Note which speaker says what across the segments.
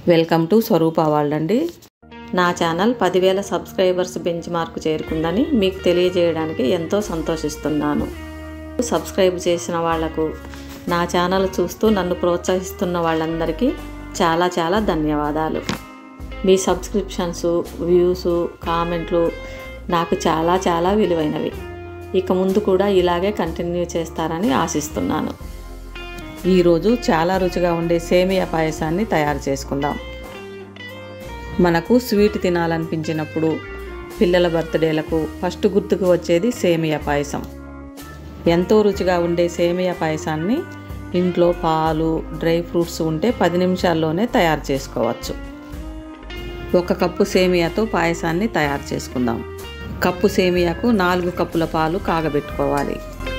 Speaker 1: welcome to Swaroopa world అండి నా channel పదివేల సబ్స్క్రైబర్స్ బెంచ్ మార్క్ చేరుకుందని మీకు తెలియజేయడానికి ఎంతో సంతోషిస్తున్నాను సబ్స్క్రైబ్ చేసిన వాళ్లకు నా ఛానల్ చూస్తూ నన్ను ప్రోత్సహిస్తున్న వాళ్ళందరికీ చాలా చాలా ధన్యవాదాలు మీ సబ్స్క్రిప్షన్స్ వ్యూస్ కామెంట్లు నాకు చాలా చాలా విలువైనవి ఇక ముందు కూడా ఇలాగే కంటిన్యూ చేస్తారని ఆశిస్తున్నాను ఈరోజు చాలా రుచిగా ఉండే సేమియా పాయసాన్ని తయారు చేసుకుందాం మనకు స్వీట్ తినాలనిపించినప్పుడు పిల్లల బర్త్డేలకు ఫస్ట్ గుర్తుకు వచ్చేది సేమియా పాయసం ఎంతో రుచిగా ఉండే సేమియా పాయసాన్ని ఇంట్లో పాలు డ్రై ఫ్రూట్స్ ఉంటే పది నిమిషాల్లోనే తయారు చేసుకోవచ్చు ఒక కప్పు సేమియాతో పాయసాన్ని తయారు చేసుకుందాం కప్పు సేమియాకు నాలుగు కప్పుల పాలు కాగబెట్టుకోవాలి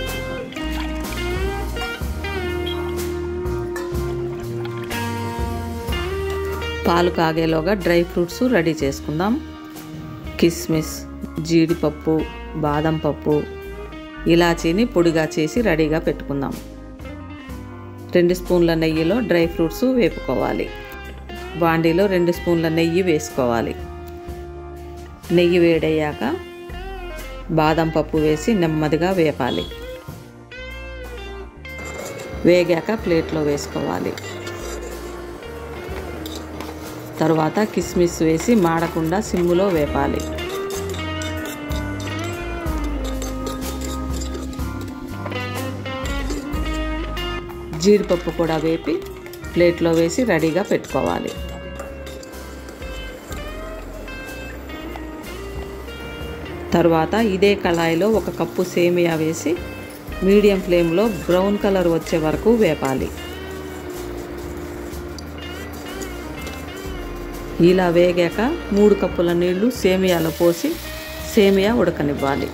Speaker 1: పాలు కాగేలోగా డ్రై ఫ్రూట్స్ రెడీ చేసుకుందాం కిస్మిస్ జీడిపప్పు బాదం పప్పు ఇలాచీని పొడిగా చేసి రెడీగా పెట్టుకుందాం రెండు స్పూన్ల నెయ్యిలో డ్రై ఫ్రూట్స్ వేపుకోవాలి బాండీలో రెండు స్పూన్ల నెయ్యి వేసుకోవాలి నెయ్యి వేడయ్యాక బాదం పప్పు వేసి నెమ్మదిగా వేపాలి వేగాక ప్లేట్లో వేసుకోవాలి తరువాత కిస్మిస్ వేసి మాడకుండా సిమ్ములో వేపాలి జీడిపప్పు కూడా వేపి ప్లేట్లో వేసి రెడీగా పెట్టుకోవాలి తరువాత ఇదే కళాయిలో ఒక కప్పు సేమియా వేసి మీడియం ఫ్లేమ్లో బ్రౌన్ కలర్ వచ్చే వరకు వేపాలి ఇలా వేగాక మూడు కప్పుల నీళ్లు సేమియాలో పోసి సేమియా ఉడకనివ్వాలి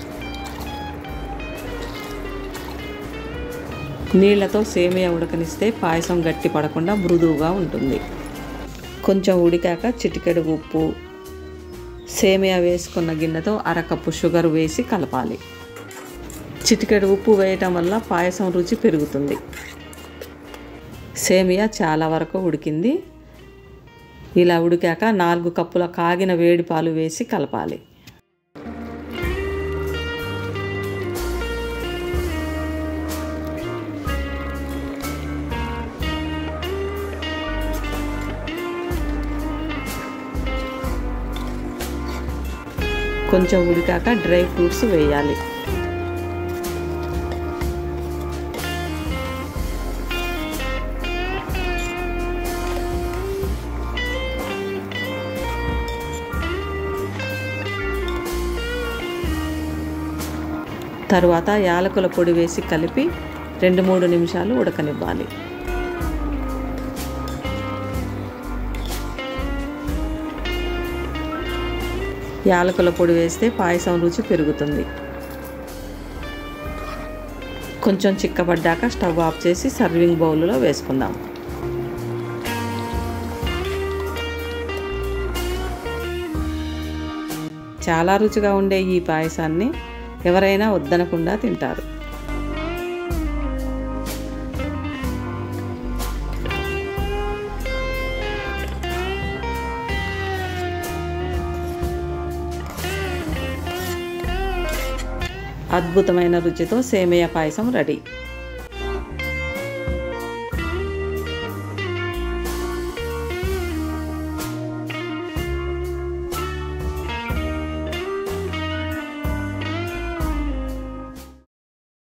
Speaker 1: నీళ్లతో సేమియా ఉడకనిస్తే పాయసం గట్టి పడకుండా మృదువుగా ఉంటుంది కొంచెం ఉడికాక చిటికెడు ఉప్పు సేమియా వేసుకున్న గిన్నెతో అరకప్పు షుగర్ వేసి కలపాలి చిటికెడు ఉప్పు వేయటం వల్ల పాయసం రుచి పెరుగుతుంది సేమియా చాలా వరకు ఉడికింది ఇలా ఉడికాక నాలుగు కప్పుల కాగిన వేడి పాలు వేసి కలపాలి కొంచెం ఉడికాక డ్రై ఫ్రూట్స్ వేయాలి తరువాత యాలకుల పొడి వేసి కలిపి రెండు మూడు నిమిషాలు ఉడకనివ్వాలి యాలకుల పొడి వేస్తే పాయసం రుచి పెరుగుతుంది కొంచెం చిక్కబడ్డాక స్టవ్ ఆఫ్ చేసి సర్వింగ్ బౌల్లో వేసుకుందాం చాలా రుచిగా ఉండే ఈ పాయసాన్ని ఎవరైనా వద్దనకుండా తింటారు అద్భుతమైన రుచితో సేమియా పాయసం రెడీ